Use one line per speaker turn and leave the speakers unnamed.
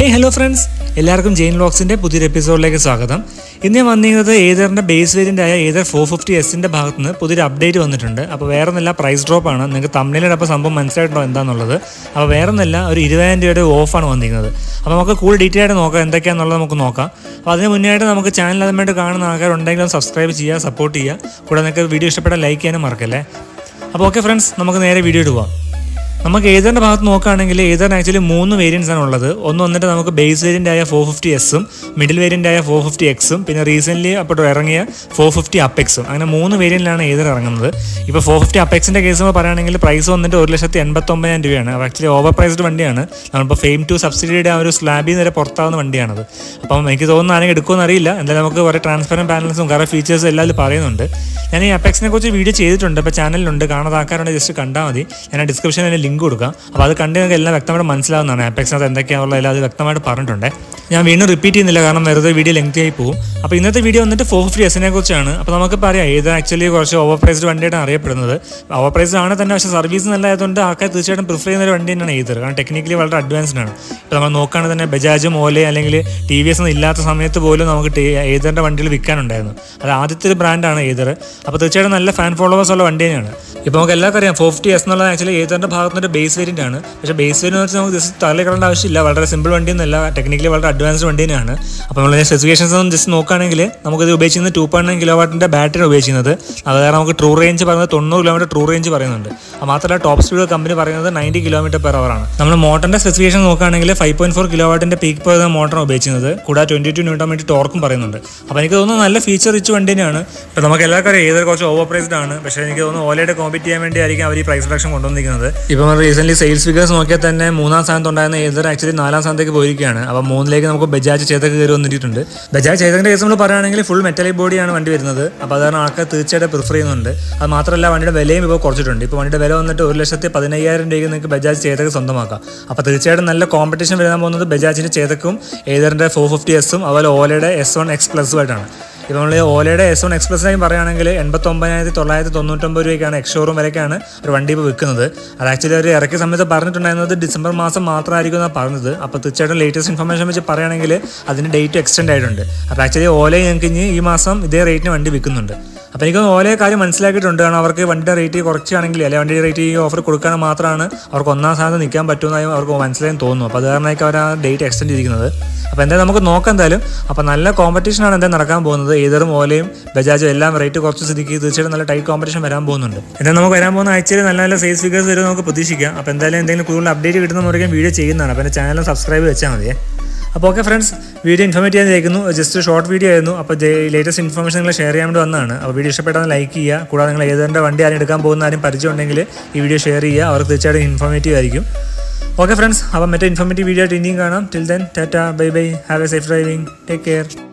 ഹേ hello friends എല്ലാവർക്കും ജെയിൻ വ്ളോഗ്സിൻ്റെ പുതിയൊരു എപ്പിസോഡിലേക്ക് സ്വാഗതം ഇന്ന് ഞാൻ വന്നിരുന്നത് ഏതറിൻ്റെ ബേസ് വേരിയൻ്റ് ആയ ഏതർ ഫോർ ഫിഫ്റ്റി എസിൻ്റെ ഭാഗത്ത് നിന്ന് പുതിയൊരു അപ്ഡേറ്റ് വന്നിട്ടുണ്ട് അപ്പോൾ വേറെ ഒന്നല്ല പ്രൈസ് ഡ്രോപ്പ് ആണ് നിങ്ങൾക്ക് തമ്മിലിൻ്റെ അപ്പോൾ സംഭവം മനസ്സിലായിട്ടുണ്ടോ എന്താണെന്നുള്ളത് അപ്പോൾ വേറെ ഒന്നല്ല ഒരു ഇരുപതിനായിരം രൂപയുടെ ഓഫാണ് വന്നിരിക്കുന്നത് അപ്പോൾ നമുക്ക് കൂടുതൽ ഡീറ്റെയിൽ ആയിട്ട് നോക്കാം എന്തൊക്കെയാണെന്നുള്ളത് നമുക്ക് നോക്കാം അപ്പോൾ അതിന് മുന്നേയായിട്ട് നമുക്ക് ചാനൽ അതുമായിട്ട് കാണുന്ന ആൾക്കാരുണ്ടെങ്കിലും സബ്സ്ക്രൈബ് ചെയ്യുക സപ്പോർട്ട് ചെയ്യുക കൂടെ നിങ്ങൾക്ക് വീഡിയോ ഇഷ്ടപ്പെട്ടാൽ ലൈക്ക് ചെയ്യാനും മറക്കല്ലേ അപ്പോൾ ഓക്കെ ഫ്രണ്ട്സ് നമുക്ക് നേരെ വീഡിയോ ഇടുക നമുക്ക് ഏതറിൻ്റെ ഭാഗത്ത് നോക്കുകയാണെങ്കിൽ ഏതറിന് ആക്ച്വലി മൂന്ന് വേരിയൻസ് ആണ് ഉള്ളത് ഒന്ന് വന്നിട്ട് നമുക്ക് ബേസ് വേരിയൻ്റ് ആയ ഫോർ ഫിഫ്റ്റി എസും മിഡിൽ വേരിയൻ്റ് ആയ ഫോർ ഫിഫ്റ്റി എക്സും പിന്നെ റീസെൻ്റ്ലി അപ്പോൾ ഇറങ്ങിയ ഫോർ ഫിഫ്റ്റി അപ്പെക്സും അങ്ങനെ മൂന്ന് വേരിയൻറ്റിലാണ് ഏതർ ഇറങ്ങുന്നത് ഇപ്പോൾ ഫോർ ഫിഫ്റ്റി അപ്പെക്സിൻ്റെ കേസ് പറയുകയാണെങ്കിൽ പ്രൈസ് വന്നിട്ട് ഒരു ലക്ഷത്തി എൺപത്തൊമ്പതിനായിരം രൂപയാണ് അപ്പോൾ ആക്ച്വലി ഓവർ പ്രൈസ്ഡ് വണ്ടിയാണ് നമ്മളിപ്പോൾ ഫെയിം ടു സബ്സിഡിയുടെ ആ ഒരു സ്ലാബിൽ നിന്ന് വരെ പുറത്താവുന്ന വണ്ടിയാണത് അപ്പം എനിക്ക് തോന്നുന്നു ആരെങ്കിലും എടുക്കുമെന്ന് അറിയില്ല എന്തായാലും നമുക്ക് കുറേ ട്രാൻസ്പെറൻറ്റ് പാനൽസും കുറേ ഫീച്ചേഴ്സും എല്ലാം അതിൽ പറയുന്നുണ്ട് ഞാൻ ഈ അപ്പെക്സിനെ കുറിച്ച് വീഡിയോ ചെയ്തിട്ടുണ്ട് അപ്പോൾ ചാനലിലുണ്ട് കാണാതെ ആൾക്കാരുണ്ട് ജസ്റ്റ് കണ്ടാൽ മതി ഞാൻ ഡിസ്ക്രിപ്ഷനിൽ അതിന് ലിങ്ക് കൊടുക്കാം അപ്പോൾ അത് കണ്ട് നിങ്ങൾക്ക് എല്ലാം വ്യക്തമായിട്ട് മനസ്സിലാവുന്നതാണ് അപ്പെക്സിനകത്ത് എന്തൊക്കെയാണുള്ളത് എല്ലാം അത് വ്യക്തമായിട്ട് പറഞ്ഞിട്ടുണ്ട് ഞാൻ വീണ്ടും റിപ്പീറ്റ് ചെയ്യുന്നില്ല കാരണം വെറുതെ വീഡിയോ ലെങ്തി ആയി പോകും അപ്പോൾ ഇന്നത്തെ വീഡിയോ വന്നിട്ട് ഫോർ ഫിഫ്റ്റി എസിനെ കുറിച്ചാണ് അപ്പോൾ നമുക്ക് പറയാം ഇത് ആക്ച്വലി കുറച്ച് ഓവർ പ്രൈസ്ഡ് വണ്ടിയായിട്ടാണ് അറിയപ്പെടുന്നത് ഓവർ പ്രൈസ്ഡ് ആണ് തന്നെ പക്ഷേ സർവീസ് നല്ലതായതുകൊണ്ട് ആൾക്കാർ തീർച്ചയായിട്ടും പ്രിഫർ ചെയ്യുന്ന ഒരു വണ്ടി തന്നെയാണ് ഏതർ കാരണം ടെക്നിക്കലി വളരെ അഡ്വാൻസ്ഡ് ആണ് ഇപ്പോൾ നമ്മൾ നോക്കുകയാണെങ്കിൽ തന്നെ ബജാജും ഓലെ അല്ലെങ്കിൽ ടി വി എസ് ഒന്നും ഇല്ലാത്ത സമയത്ത് പോലും നമുക്ക് ഏതറിൻ്റെ വണ്ടികൾ വിൽക്കാനുണ്ടായിരുന്നു അത് ആദ്യത്തെ ഒരു ബ്രാൻഡാണ് ഏതർ അപ്പോൾ തീർച്ചയായിട്ടും നല്ല ഫാൻ ഫോളോവേഴ്സ് ഉള്ള വണ്ടി തന്നെയാണ് ഇപ്പോൾ നമുക്ക് എല്ലാവർക്കും അറിയാം ഫോർ ഫിഫ്റ്റി എസ് എന്നുള്ളത് ആക്ച്വലി ഏതറിൻ്റെ ഭാഗത്തുനിന്ന് ബേസ് വേരിയൻ്റ് ആണ് പക്ഷേ ബേസ് വേരിയൻ്റ് വെച്ചാൽ നമുക്ക് ജസ്റ്റ് തലകളേണ്ട ആവശ്യമില്ല വളരെ സിമ്പിൾ വണ്ടി എന്നല്ല ടെക്നിക്കലി വളരെ അഡ്വാൻസ്ഡ് വണ്ടി തന്നെയാണ് അപ്പോൾ നമ്മൾ സ്പെസിഫിക്കേഷൻസ് ഒന്നും ജസ്റ്റ് നോക്കുകയാണെങ്കിൽ നമുക്കിത് ഉപയോഗിക്കുന്നത് ടു പോയിന്റ് നയൻ കിലോ വാട്ടിൻ്റെ ബാറ്ററി ഉപയോഗിക്കുന്നത് അത് കാരണം നമുക്ക് ട്രൂ റേഞ്ച് പറയുന്നത് തൊണ്ണൂറ് കിലോമീറ്റർ ട്രൂ റേഞ്ച് പറയുന്നുണ്ട് അത് മാത്രമല്ല ടോപ്പ് സ്പീഡ് കമ്പനി പറയുന്നത് നയൻറ്റി കിലോമീറ്റർ പെർ അവർ ആണ് നമ്മൾ മോട്ടറിൻ്റെ സ്പെസിഫിക്കേഷൻ നോക്കുകയാണെങ്കിൽ ഫൈവ് പോയിന്റ് ഫോർ കിലോ വാട്ടിൻ്റെ പീക്ക് പറയുന്ന മോട്ടറാണ് ഉപയോഗിക്കുന്നത് കൂടാതെ ട്വൻറ്റി ടു ന്യൂട്ടർ മീറ്റർ ടോർക്കും പറയുന്നുണ്ട് അപ്പോൾ എനിക്ക് തോന്നുന്നു നല്ല ഫീച്ചർ റിച്ച് വണ്ടി തന്നെയാണ് ഇപ്പോൾ നമുക്ക് എല്ലാവർക്കും അറിയാം ഏതൊരു കുറച്ച് ഓവർ പ്രൈസ്ഡ് ആണ് പക്ഷേ എനിക്ക് തോന്നുന്നു ഓലയുടെ കോമ്പറ്റ് ചെയ്യാൻ വേണ്ടി ആയിരിക്കും അവർ ഈ പ്രൈസ് റിഡക്ഷൻ കൊണ്ടുവന്നിരിക്കുന്നത് ഇപ്പോൾ റീസെന്റ് സെയിൽസ് ഫിഗേഴ്സ് നോക്കിയാൽ തന്നെ മൂന്നാം സ്ഥാനത്ത് ഉണ്ടായിരുന്ന ഏതൊരു ആക്ച്വലി നാലാം സ്ഥാനത്തേക്ക് പോയിരിക്കുകയാണ് അപ്പോൾ മൂന്നിലേക്ക് നമുക്ക് ബജാജ് ചേതക്ക് കയറി വന്നിട്ടുണ്ട് ബജാജ് ചേതകിൻ്റെ കേസ് നമ്മൾ പറയുകയാണെങ്കിൽ ഫുൾ മെറ്റലിക് ബോഡിയാണ് വണ്ടി വരുന്നത് അപ്പോൾ അതാണ് ആൾക്കാർ തീർച്ചയായിട്ടും പ്രിഫർ ചെയ്യുന്നുണ്ട് അത് മാത്രമല്ല വണ്ടിയുടെ വിലയും ഇപ്പോൾ കുറച്ചിട്ടുണ്ട് ഇപ്പോൾ വണ്ടിയുടെ വില വന്നിട്ട് ഒരു ലക്ഷത്തി പതിനയ്യായിരം രൂപയ്ക്ക് നിങ്ങൾക്ക് ബജാജ് ചേതക്ക് സ്വന്തമാക്കാം അപ്പോൾ തീർച്ചയായിട്ടും നല്ല കോമ്പറ്റീഷൻ വരാൻ പോകുന്നത് ബജാജിൻ്റെ ചേതക്കും ഏതറിൻ്റെ ഫോർ ഫിഫ്റ്റി എസും അതുപോലെ ഓലയുടെ എസ് വൺ എക്സ് പ്ലസുമായിട്ടാണ് ഇപ്പോൾ നമ്മൾ ഓലയുടെ എസ് വൺ എക്സ്പ്രസിനായി പറയുകയാണെങ്കിൽ എൺപത്തൊമ്പതിനായിരത്തി തൊള്ളായിരത്തി തൊണ്ണൂറ്റൊമ്പത് രൂപയ്ക്കാണ് എക്സ് ഷോറൂം വിലയ്ക്കാണ് ഒരു വണ്ടി ഇപ്പോൾ വിൽക്കുന്നത് അത് ആക്ച്വലി അവർ ഇറക്കിയ സമയത്ത് പറഞ്ഞിട്ടുണ്ടായിരുന്നത് ഡിസംബർ മാസം മാത്രമായിരിക്കും എന്നാണ് പറഞ്ഞത് അപ്പോൾ തീർച്ചയായിട്ടും ലേറ്റസ്റ്റ് ഇൻഫർമേഷൻ വെച്ച് പറയുകയാണെങ്കിൽ അതിന് ഡേറ്റ് എക്സ്റ്റെൻഡ് ആയിട്ടുണ്ട് അപ്പോൾ ആക്ച്വലി ഓലയെ ഞങ്ങൾക്ക് ഇനി ഈ മാസം ഇതേ റേറ്റിന് വണ്ടി വിൽക്കുന്നുണ്ട് അപ്പോൾ എനിക്ക് ഓലയെ കാര്യം മനസ്സിലാക്കിയിട്ടുണ്ട് കാരണം അവർക്ക് വണ്ടിയുടെ റേറ്റ് കുറച്ചാണെങ്കിൽ അല്ലെങ്കിൽ വണ്ടിയുടെ റേറ്റ് ഈ ഓഫർ കൊടുക്കാൻ മാത്രമാണ് അവർക്ക് ഒന്നാം സ്ഥാനത്ത് നിൽക്കാൻ പറ്റുമെന്നായി അവർക്ക് മനസ്സിലായി തോന്നുന്നു അപ്പോൾ അത് കാരണമായിരിക്കും അവർ ആ ഡേറ്റ് എക്സ്റ്റെൻഡ് ചെയ്തിരിക്കുന്നത് അപ്പോൾ എന്തായാലും നമുക്ക് നോക്കാം എന്തായാലും അപ്പോൾ നല്ല കോമ്പറ്റീഷനാണ് എന്തായാലും നടക്കാൻ പോകുന്നത് ഏതറും ഓലയും ബജാജും എല്ലാം റേറ്റ് കുറച്ച് സ്ഥിതിക്ക് തീർച്ചയായിട്ടും നല്ല ടൈറ്റ് കോമ്പറ്റീഷൻ വരാൻ പോകുന്നുണ്ട് എന്തായാലും നമുക്ക് വരാൻ പോകുന്ന ആഴ്ചയിൽ നല്ല നല്ല സെയിൽസ് ഫിഗേഴ്സ് വരും നമുക്ക് പ്രതീക്ഷിക്കാം അപ്പോൾ എന്തായാലും എന്തെങ്കിലും കൂടുതൽ അപ്ഡേറ്റ് കിട്ടുന്ന മുറയ്ക്കും വീഡിയോ ചെയ്യുന്നതാണ് അപ്പോൾ എൻ്റെ ചാനൽ സബ്സ്ക്രൈബ് വെച്ചാൽ മതിയേ അപ്പോൾ ഓക്കെ ഫ്രണ്ട്സ് വീഡിയോ ഇൻഫോർമേറ്റ് ചെയ്യാൻ ചോദിക്കുന്നു ജസ്റ്റ് ഷോർട്ട് വീഡിയോ ആയിരുന്നു അപ്പോൾ ലേറ്റസ്റ്റ് ഇൻഫർമേഷൻ നിങ്ങൾ ഷെയർ ചെയ്യാൻ വേണ്ടി വന്നതാണ് അപ്പോൾ വീഡിയോ ഇഷ്ടപ്പെട്ടാൽ ലൈക്ക് ചെയ്യുക കൂടാതെ നിങ്ങൾ ഏതെൻ്റെ വണ്ടി ആരും എടുക്കാൻ പോകുന്ന ആരും പരിചയം ഉണ്ടെങ്കിൽ ഈ വീഡിയോ ഷെയർ ചെയ്യുക അവർക്ക് തീർച്ചയായിട്ടും ഇൻഫോർമേറ്റീവ് ആയിരിക്കും ഓക്കെ ഫ്രണ്ട്സ് അപ്പോൾ മറ്റേ ഇൻഫോർമേറ്റീവ് വീഡിയോ ആയിട്ട് ഇനിയും കാണാം till then tata bye bye have a safe driving take care